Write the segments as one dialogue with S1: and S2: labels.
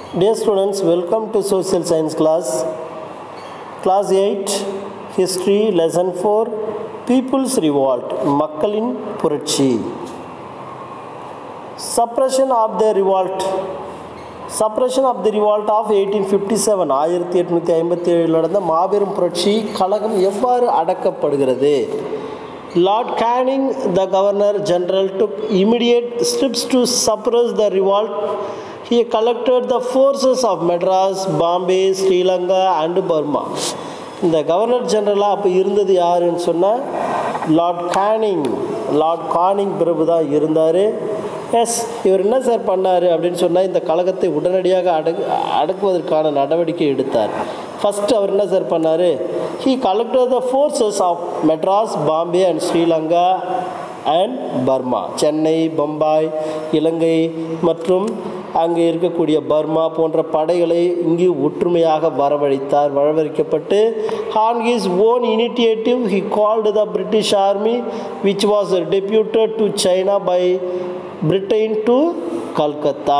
S1: Dear students, welcome to Social Science class. Class 8, History, Lesson 4, People's Revolt, மக்களின் புரட்சி Suppression of the revolt. Suppression of the revolt of 1857 ஆயிரத்தி எட்நூற்றி ஐம்பத்தி ஏழில் நடந்த மாபெரும் புரட்சி கழகம் எவ்வாறு அடக்கப்படுகிறது Lord Canning the governor general took immediate steps to suppress the revolt he collected the forces of Madras Bombay Sri Lanka and Burma இந்த கவர்னர் ஜெனரலாக அப்போ இருந்தது யாருன்னு சொன்னால் லார்ட் கானிங் லார்ட் கானிங் பிரபு தான் இருந்தார் எஸ் இவர் என்ன சார் பண்ணார் அப்படின்னு சொன்னால் இந்த கழகத்தை உடனடியாக அடக்கு அடக்குவதற்கான நடவடிக்கை எடுத்தார் ஃபஸ்ட்டு அவர் என்ன சார் பண்ணார் he collected the forces of Madras Bombay and Sri Lanka and Burma Chennai Bombay இலங்கை மற்றும் அங்கே இருக்கக்கூடிய பர்மா போன்ற படைகளை இங்கு ஒற்றுமையாக வரவழைத்தார் வரவழைக்கப்பட்டு on his own initiative he called the British army which was deputed to China by Britain to Calcutta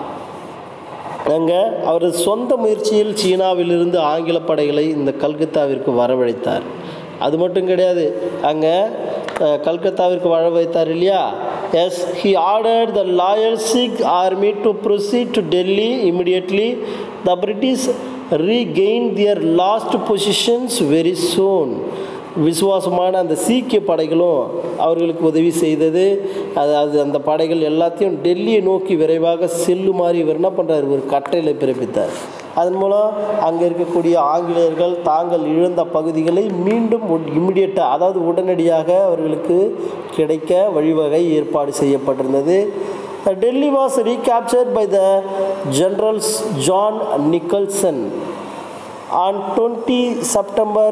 S1: அங்கே அவரது சொந்த முயற்சியில் சீனாவிலிருந்து ஆங்கில படைகளை இந்த கல்கத்தாவிற்கு வரவழைத்தார் அது மட்டும் கிடையாது அங்கே கல்கத்தாவிற்கு வர வைத்தார் இல்லையா yes he order the loyal Sikh army to proceed to Delhi immediately the British regain their lost positions very soon விசுவாசமான அந்த சீக்கிய படைகளும் அவர்களுக்கு உதவி செய்தது அது அது அந்த படைகள் எல்லாத்தையும் டெல்லியை நோக்கி விரைவாக செல்லுமாறு இவர் என்ன பண்ணுறார் ஒரு கட்டளை பிறப்பித்தார் அதன் மூலம் அங்கே இருக்கக்கூடிய ஆங்கிலேயர்கள் தாங்கள் இழந்த பகுதிகளை மீண்டும் இம்மிடியட்டாக அதாவது உடனடியாக அவர்களுக்கு கிடைக்க வழிவகை ஏற்பாடு செய்யப்பட்டிருந்தது Delhi was recaptured by the generals John Nicholson on 20 September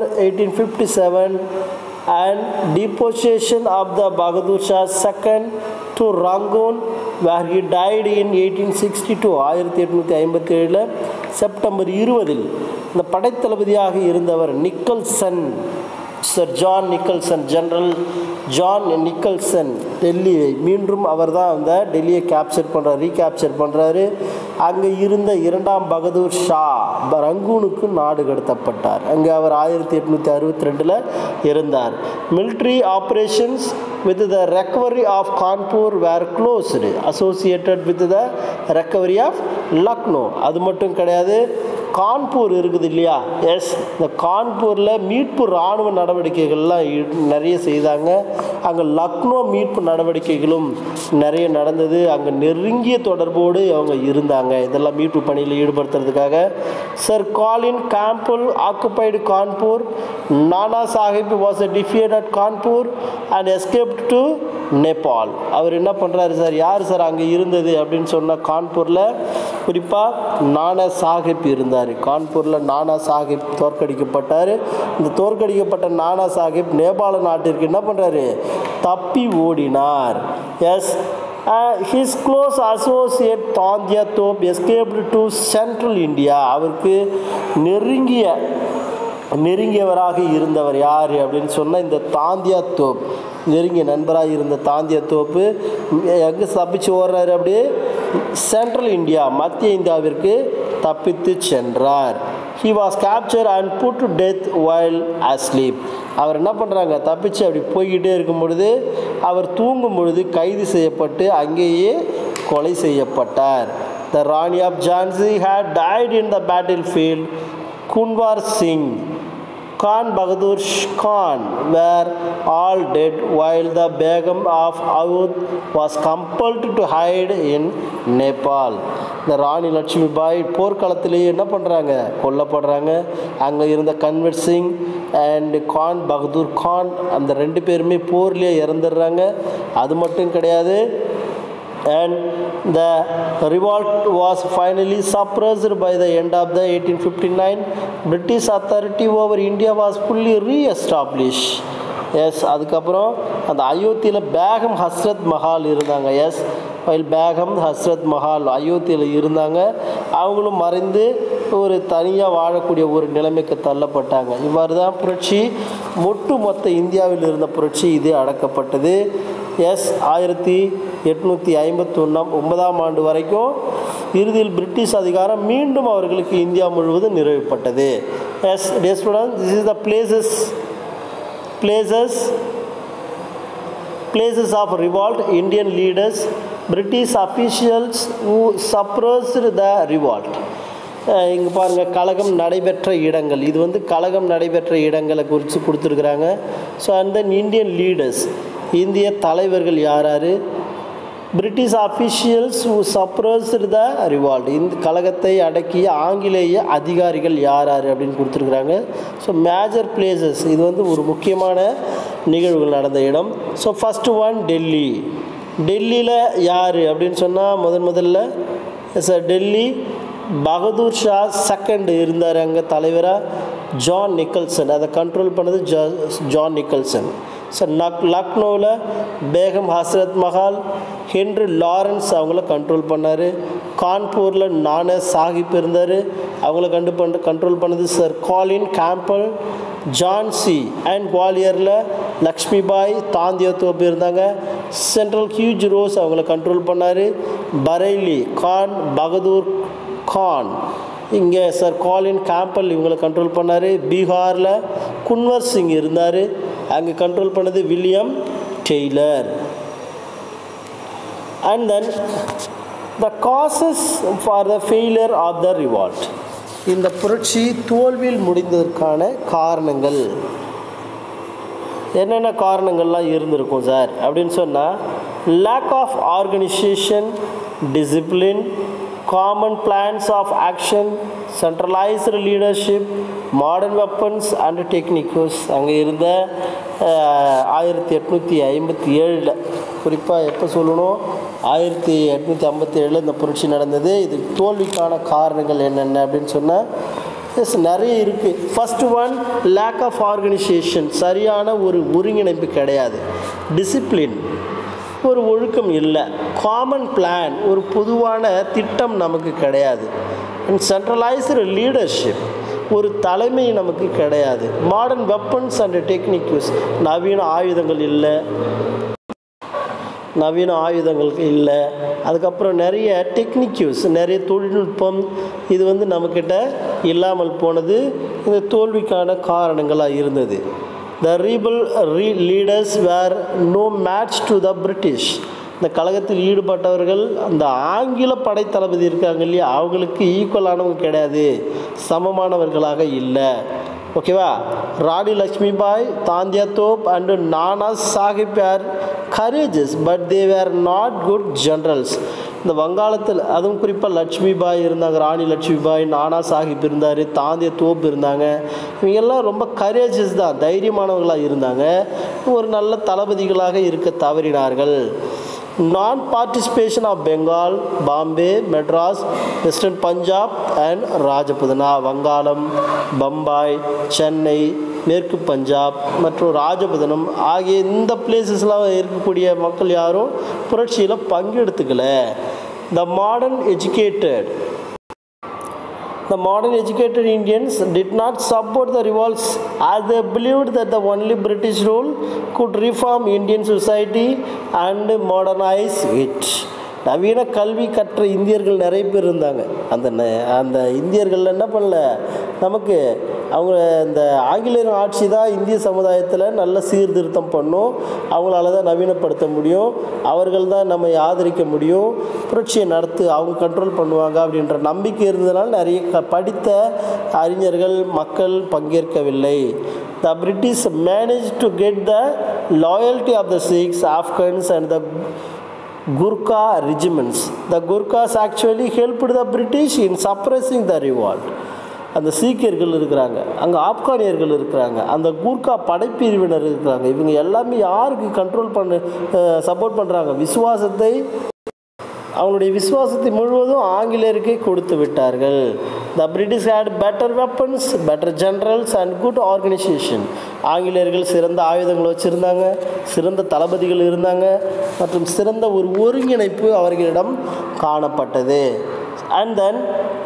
S1: 1857 and deportation of the Bahadur Shah II to Rangoon where he died in 1862 ஆயிரத்தி எட்நூற்றி ஐம்பத்தி ஏழில் செப்டம்பர் இருபதில் இந்த படைத்தளபதியாக இருந்தவர் Nicholson sir John Nicholson general John Nicholson டெல்லியை மீண்டும் அவர் தான் அந்த டெல்லியை கேப்சர் பண்ணுறார் ரீகேப்சர் பண்ணுறாரு அங்கே இருந்த இரண்டாம் பகதூர் ஷா ரங்கூனுக்கு நாடு கடத்தப்பட்டார் அங்கே அவர் ஆயிரத்தி எட்நூற்றி அறுபத்தி ரெண்டில் இருந்தார் military operations with the recovery of Kanpur were closed associated with the recovery of Lucknow அது மட்டும் கிடையாது கான்பூர் இருக்குது இல்லையா எஸ் இந்த கான்பூரில் மீட்பு இராணுவ நடவடிக்கைகள்லாம் நிறைய செய்தாங்க அங்கே லக்னோ மீட்பு நடவடிக்கைகளும் நிறைய நடந்தது அங்கே நெருங்கிய தொடர்போடு அவங்க இருந்தாங்க இதெல்லாம் மீட்பு பணியில் ஈடுபடுத்துறதுக்காக sir Colin Campbell occupied Kanpur Nana Sahib was a defeated at Kanpur and escaped to Nepal அவர் என்ன பண்ணுறாரு சார் யார் சார் அங்கே இருந்தது அப்படின்னு சொன்னால் கான்பூரில் குறிப்பாக நானா சாஹிப் இருந்தார் கான்பூரில் நானா சாஹிப் தோற்கடிக்கப்பட்டார் இந்த தோற்கடிக்கப்பட்ட நானா சாஹிப் நேபாள நாட்டிற்கு என்ன பண்ணுறாரு தப்பி ஓடினார் yes his close associate Tantia Tope escaped to central India அவருக்கு நெருங்கிய நெருங்கியவராக இருந்தவர் யார் அப்படின்னு சொன்னால் இந்த தாந்தியா தோப் நெருங்கிய நண்பராக இருந்த தாந்திய தோப்பு எங்கே தப்பிச்சு ஓடுறாரு அப்படியே சென்ட்ரல் இந்தியா மத்திய இந்தியாவிற்கு தப்பித்து சென்றார் he was capture and put to death while asleep அவர் என்ன பண்ணுறாங்க தப்பிச்சு அப்படி போய்கிட்டே இருக்கும் பொழுது அவர் தூங்கும் பொழுது கைது செய்யப்பட்டு அங்கேயே கொலை செய்யப்பட்டார் the Rani of Jhansi had died in the battlefield Kunwar Singh Khan Bahadur Khan were all dead while the Begum of Aoud was compelled to hide in Nepal. இந்த ராணி லட்சுமி பாய் போர்க்களத்திலேயே என்ன பண்ணுறாங்க கொல்லப்படுறாங்க அங்கே இருந்த கன்வர் சிங் அண்ட் கான் பகதூர் கான் அந்த ரெண்டு பேருமே போர்லேயே இறந்துடுறாங்க அது மட்டும் கிடையாது and the revolt was finally suppressed by the end of the 1859 british authority over india was fully re-established yes அதுக்கப்புறம் அந்த அயோத்தியில் பேகம் ஹஸ்ரத் மஹால் இருந்தாங்க எஸ் வைல் பேகம் ஹஸ்ரத் மஹால் அயோத்தியில் இருந்தாங்க அவங்களும் மறைந்து ஒரு தனியாக வாழக்கூடிய ஒரு நிலைமைக்கு தள்ளப்பட்டாங்க இவ்வாறு தான் புரட்சி ஒட்டு மொத்த இந்தியாவில் இருந்த புரட்சி இது அடக்கப்பட்டது எஸ் ஆயிரத்தி எட்நூற்றி ஐம்பத்தொன்னாம் ஒன்பதாம் ஆண்டு வரைக்கும் இறுதியில் பிரிட்டிஷ் அதிகாரம் மீண்டும் அவர்களுக்கு இந்தியா முழுவதும் நிறுவப்பட்டது yes dear student this is the places places places of revolt, Indian leaders, British officials who suppressed the revolt. இங்கே பாருங்கள் கழகம் நடைபெற்ற இடங்கள் இது வந்து கழகம் நடைபெற்ற இடங்களை குறித்து கொடுத்துருக்குறாங்க so and then Indian leaders இந்திய தலைவர்கள் யார் யார் British officials who suppressed the revolt இந்த கழகத்தை அடக்கிய ஆங்கிலேய அதிகாரிகள் யார் யார் அப்படின்னு கொடுத்துருக்குறாங்க ஸோ மேஜர் பிளேசஸ் இது வந்து ஒரு முக்கியமான நிகழ்வுகள் நடந்த இடம் ஸோ ஃபஸ்ட்டு ஒன் டெல்லி டெல்லியில் யார் அப்படின்னு சொன்னால் முதன் முதல்ல சார் டெல்லி பகதூர் ஷா செகண்ட் இருந்தார் அங்கே தலைவராக ஜான் நிக்கல்சன் அதை கண்ட்ரோல் பண்ணது ஜா ஜான் நிக்கல்சன் ஸோ நக் லக்னோவில் பேகம் ஹஸ்ரத் மஹால் ஹென்ரி லாரன்ஸ் அவங்கள கண்ட்ரோல் பண்ணார் கான்பூரில் நானே சாஹிப் இருந்தார் அவங்கள கண்டு பண்ண கண்ட்ரோல் பண்ணது sir Colin Campbell Jhansi and குவாலியரில் லக்ஷ்மிபாய் தாந்தியா தோப்பு இருந்தாங்க சென்ட்ரல் ஹியூஜ் ரோஸ் அவங்கள கண்ட்ரோல் பண்ணார் பரைலி கான் பகதூர் கான் இங்கே சார் காலின் கேம்பல் இவங்களை கண்ட்ரோல் பண்ணார் பீகாரில் குன்வர் சிங் இருந்தார் அங்கே கண்ட்ரோல் பண்ணது William Taylor and then the causes for the failure of the revolt இந்த புரட்சி தோல்வியில் முடிந்ததற்கான காரணங்கள் என்னென்ன காரணங்கள்லாம் இருந்திருக்கும் சார் அப்படின்னு சொன்னால் lack of organisation discipline common plans of action centralised leadership modern weapons and techniques அங்கே இருந்த ஆயிரத்தி எட்நூற்றி ஐம்பத்தி ஏழில் குறிப்பாக எப்போ சொல்லணும் ஆயிரத்தி எட்நூற்றி ஐம்பத்தி ஏழில் இந்த புரட்சி நடந்தது இது தோல்விக்கான காரணங்கள் என்னென்ன அப்படின்னு சொன்னால் எஸ் நிறைய இருக்குது first one lack of organisation சரியான ஒரு ஒருங்கிணைப்பு கிடையாது டிசிப்ளின் ஒரு ஒழுக்கம் இல்லை காமன் பிளான் ஒரு பொதுவான திட்டம் நமக்கு கிடையாது அண்ட் சென்ட்ரலைஸ்டு லீடர்ஷிப் ஒரு தலைமை நமக்கு கிடையாது modern weapons and technique use நவீன ஆயுதங்கள் இல்லை நவீன ஆயுதங்கள் இல்லை அதுக்கப்புறம் நிறைய டெக்னிக் யூஸ் நிறைய தொழில்நுட்பம் இது வந்து நம்மக்கிட்ட இல்லாமல் போனது இந்த தோல்விக்கான காரணங்களாக இருந்தது த ரீபல் ரீ leaders were no match to the British இந்த கழகத்தில் ஈடுபட்டவர்கள் அந்த ஆங்கில படைத்தளபதி இருக்காங்க இல்லையா அவங்களுக்கு ஈக்குவலானவங்க கிடையாது சமமானவர்களாக இல்லை ஓகேவா ராணி Lakshmibai தாந்தியா Tope and Nana Sahib are courageous but they were not good generals இந்த வங்காளத்தில் அதுவும் குறிப்பாக லட்சுமிபாய் இருந்தாங்க ராணி லட்சுமிபாய் நானா சாஹிப் இருந்தார் தாந்திய தோப்பு இருந்தாங்க இவங்கெல்லாம் ரொம்ப கரேஜஸ் தான் தைரியமானவங்களாக இருந்தாங்க ஒரு நல்ல தளபதிகளாக இருக்க தவறினார்கள் non participation of Bengal Bombay Madras western Punjab and Rajputana வங்காளம் பம்பாய் சென்னை மேற்கு பஞ்சாப் மற்றும் ராஜபுதனம் ஆகிய இந்த பிளேசஸ்லாம் இருக்கக்கூடிய மக்கள் யாரும் புரட்சியில் பங்கெடுத்துக்கல the modern educated The modern educated Indians did not support the revolts as they believed that the only British rule could reform Indian society and modernize it. நவீன கல்வி கற்ற இந்தியர்கள் நிறைய பேர் இருந்தாங்க அந்த ந- அந்த இந்தியர்கள் என்ன பண்ணல நமக்கு அவங்க இந்த ஆங்கிலேயர் ஆட்சி தான் இந்திய சமுதாயத்தில் நல்ல சீர்திருத்தம் பண்ணும் அவங்களால தான் நவீனப்படுத்த முடியும் அவர்கள் தான் நம்மை ஆதரிக்க முடியும் புரட்சியை நடத்து அவங்க கண்ட்ரோல் பண்ணுவாங்க அப்படின்ற நம்பிக்கை இருந்ததுனால நிறைய க படித்த அறிஞர்கள் மக்கள் பங்கேற்கவில்லை the British manage to get the loyalty of the Sikhs Afghans and the Gurkha regiments. The Gurkhas actually helped the British in suppressing the revolt. அந்த சீக்கியர்கள் இருக்கிறாங்க அங்கே ஆப்கானியர்கள் இருக்கிறாங்க அந்த கூர்க்கா படைப்பிரிவினர் இருக்கிறாங்க இவங்க எல்லாமே யாருக்கு கண்ட்ரோல் பண்ண சப்போர்ட் பண்ணுறாங்க விசுவாசத்தை அவங்களுடைய விசுவாசத்தை முழுவதும் ஆங்கிலேயருக்கே கொடுத்து விட்டார்கள் the British had better weapons better generals and good organisation ஆங்கிலேயர்கள் சிறந்த ஆயுதங்கள் வச்சுருந்தாங்க சிறந்த தளபதிகள் இருந்தாங்க மற்றும் சிறந்த ஒரு ஒருங்கிணைப்பு அவர்களிடம் காணப்பட்டது and then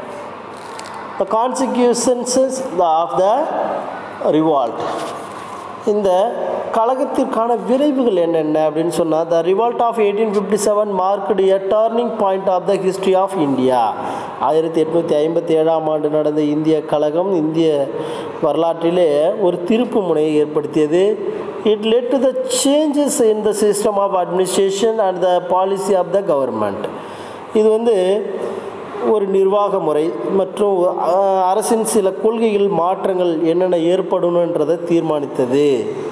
S1: the consequences of the revolt இந்த கழகத்திற்கான விளைவுகள் என்னென்ன அப்படின்னு சொன்னால் the revolt of eighteen fifty seven marked a turning point of the history of India ஆயிரத்தி எட்நூற்றி ஐம்பத்தி ஏழாம் ஆண்டு நடந்த இந்திய கழகம் இந்திய வரலாற்றிலே ஒரு திருப்பு முனையை ஏற்படுத்தியது it led to the changes in the system of administration and the policy of the government இது வந்து ஒரு நிர்வாக முறை மற்றும் அஹ், அரசின் சில கொள்கைகள் மாற்றங்கள் என்னென்ன ஏற்படணுன்றதை தீர்மானித்தது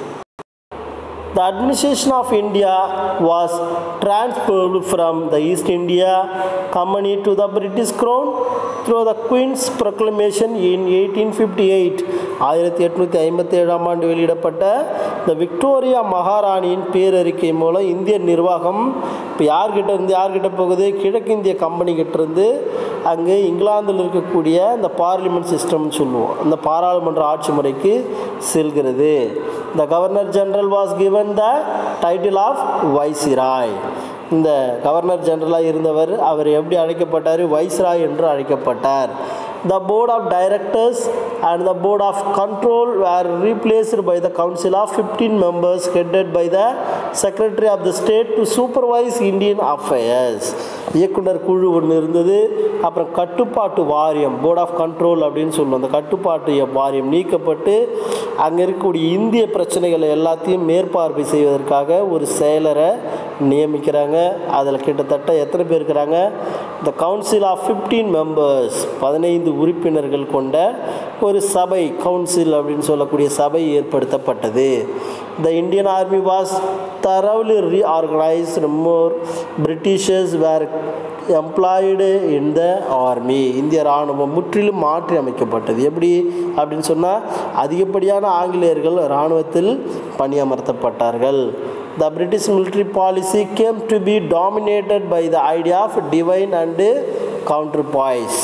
S1: The administration of India was transferred from the East India Company to the British Crown through the Queen's Proclamation in 1858. ஆயிரத்தி எட்நூற்றி ஐம்பத்தி ஏழாம் ஆண்டு வெளியிடப்பட்ட இந்த விக்டோரியா மகாராணியின் பேரறிக்கை மூலம் இந்திய நிர்வாகம் இப்போ யார்கிட்ட இருந்து யார்கிட்ட போகுது கிழக்கிந்திய கம்பெனி கிட்ட இருந்து அங்கே இங்கிலாந்தில் இருக்கக்கூடிய இந்த பார்லிமெண்ட் சிஸ்டம்னு சொல்லுவோம் அந்த பாராளுமன்ற ஆட்சி முறைக்கு செல்கிறது the governor general was given the title of viceroy இந்த கவர்னர் ஜெனரலாக இருந்தவர் அவர் எப்படி அழைக்கப்பட்டார் வைஸ்ராய் என்று அழைக்கப்பட்டார் the board of directors and the board of control were replaced by the council of 15 members headed by the secretary of the state to supervise Indian affairs இயக்குனர் குழு ஒன்று இருந்தது அப்புறம் கட்டுப்பாட்டு வாரியம் போர்ட் ஆஃப் கண்ட்ரோல் அப்படின்னு சொல்லுவோம் அந்த கட்டுப்பாட்டு வாரியம் நீக்கப்பட்டு அங்கே இருக்கக்கூடிய இந்திய பிரச்சனைகளை எல்லாத்தையும் மேற்பார்வை செய்வதற்காக ஒரு செயலரை நியமிக்கிறாங்க அதில் கிட்டத்தட்ட எத்தனை பேர் இருக்கிறாங்க த கவுன்சில் ஆஃப் 15 மெம்பர்ஸ் பதினைந்து உறுப்பினர்கள் கொண்ட ஒரு சபை கவுன்சில் அப்படின்னு சொல்லக்கூடிய சபை ஏற்படுத்தப்பட்டது the Indian army was thoroughly reorganised more Britishers were employed in the army இந்திய இராணுவம் முற்றிலும் மாற்றி அமைக்கப்பட்டது எப்படி அப்படின்னு சொன்னால் அதிகப்படியான ஆங்கிலேயர்கள் இராணுவத்தில் பணியமர்த்தப்பட்டார்கள் the British military policy came to be dominated by the idea of divide and counterpoise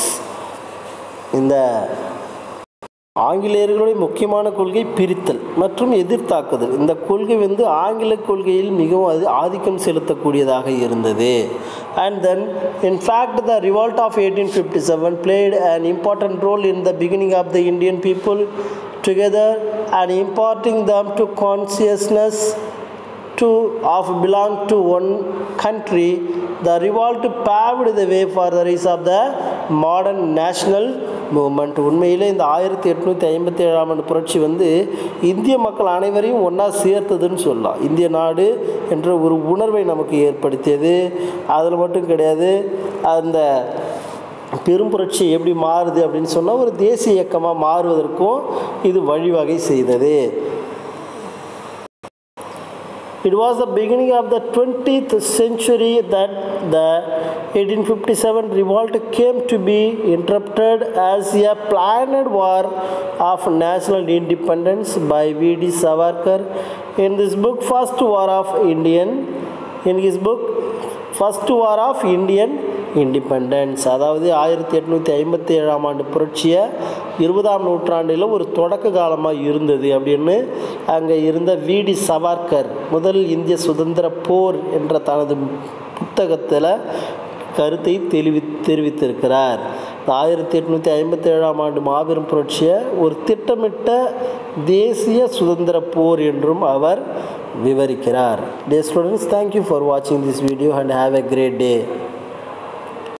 S1: இந்த ஆங்கிலேயர்களுடைய முக்கியமான கொள்கை பிரித்தல் மற்றும் எதிர்த்தாக்குதல் இந்த கொள்கை வந்து ஆங்கில கொள்கையில் மிகவும் அது ஆதிக்கம் செலுத்தக்கூடியதாக இருந்தது and then in fact the revolt of eighteen fifty seven played an important role in the beginning of the Indian people together and imparting them to consciousness to of belong to one country the revolt paved the way for the rise of the modern national movement உண்மையிலே இந்த ஆயிரத்தி எட்நூற்றி ஐம்பத்தி ஏழாம் ஆண்டு புரட்சி வந்து இந்திய மக்கள் அனைவரையும் ஒன்றா சேர்த்ததுன்னு சொல்லலாம் இந்திய நாடு என்ற ஒரு உணர்வை நமக்கு ஏற்படுத்தியது அதில் மட்டும் கிடையாது அந்த பெரும் புரட்சி எப்படி மாறுது அப்படின்னு சொன்னால் ஒரு தேசிய இயக்கமாக மாறுவதற்கும் இது வழிவகை செய்தது It was the beginning of the 20th century that the 1857 revolt came to be interrupted as a planned war of national independence by V.D. Savarkar. In this book, First War of Indian, in his book, First War of Indian independence அதாவது ஆயிரத்தி எட்நூற்றி ஐம்பத்தி ஏழாம் ஆண்டு புரட்சியை இருபதாம் நூற்றாண்டில் ஒரு தொடக்க காலமாக இருந்தது அப்படின்னு அங்கே இருந்த விடி சவார்கர் முதல் இந்திய சுதந்திர போர் என்ற தனது புத்தகத்தில் கருத்தை தெளிவி தெரிவித்திருக்கிறார் ஆயிரத்தி எட்நூற்றி ஐம்பத்தி ஏழாம் ஆண்டு மாபெரும் புரட்சியை ஒரு திட்டமிட்ட தேசிய சுதந்திர போர் என்றும் அவர் விவரிக்கிறார் டே ஸ்டூடெண்ட்ஸ் தேங்க்யூ ஃபார் வாட்சிங் this video and have a great day